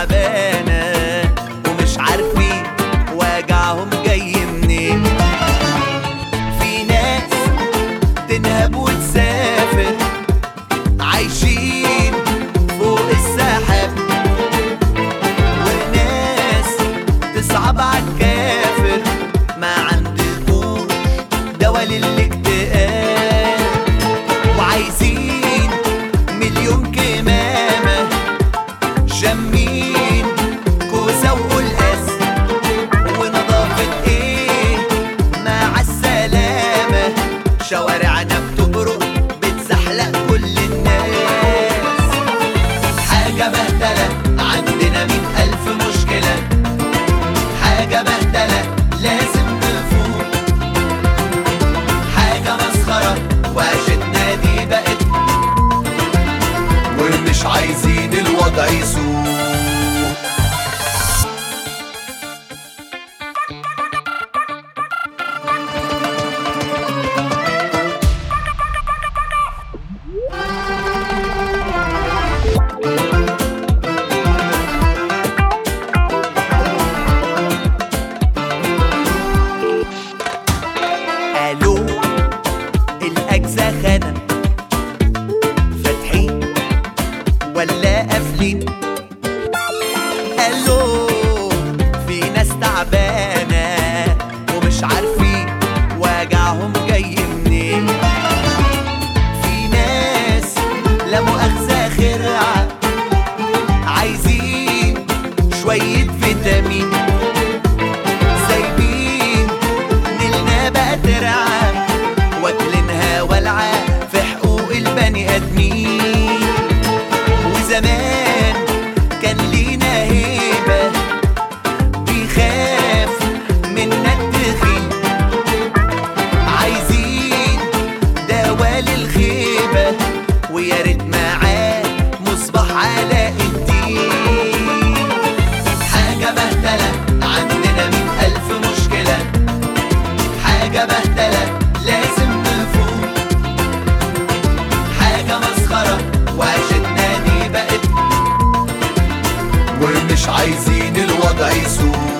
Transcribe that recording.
تعبانة ومش عارفين وجعهم جاي منين في ناس تنهب وتسافر عايشين فوق السحاب وناس تصعب عالكافر ما عندكوش دوا للاكتئاب وعايزين مليون كمامة شامين كوسة وقلقاس ونظافة ايه مع السلامة شوارعنا بتبرق بتزحلق كل الناس حاجة بهدلة عندنا مين ألف مشكلة حاجة بهدلة لازم نفوق حاجة مسخرة وعيشتنا دي بقت ومش عايزين الوضع يسوق الو الاجزاء خانه فاتحين ولا قافلين الو في ناس تعبانه ومش عارفين وجعهم جاي منين في ناس لا مؤاخذه خرعه عايزين شويه فيتامين سايبين نيلنا بقى ترعى واكلينها والعة في حقوق البني ادمين وزمان كان لينا هيبة بيخاف منا التخين عايزين دوا للخيبة ويا ريت معاه مصباح علاء الدين حاجة بهدلة عندنا مئة ألف مشكلة حاجة بهدلة لازم نفوق حاجة مسخرة وعيشتنا دي بقت ومش عايزين الوضع يسوق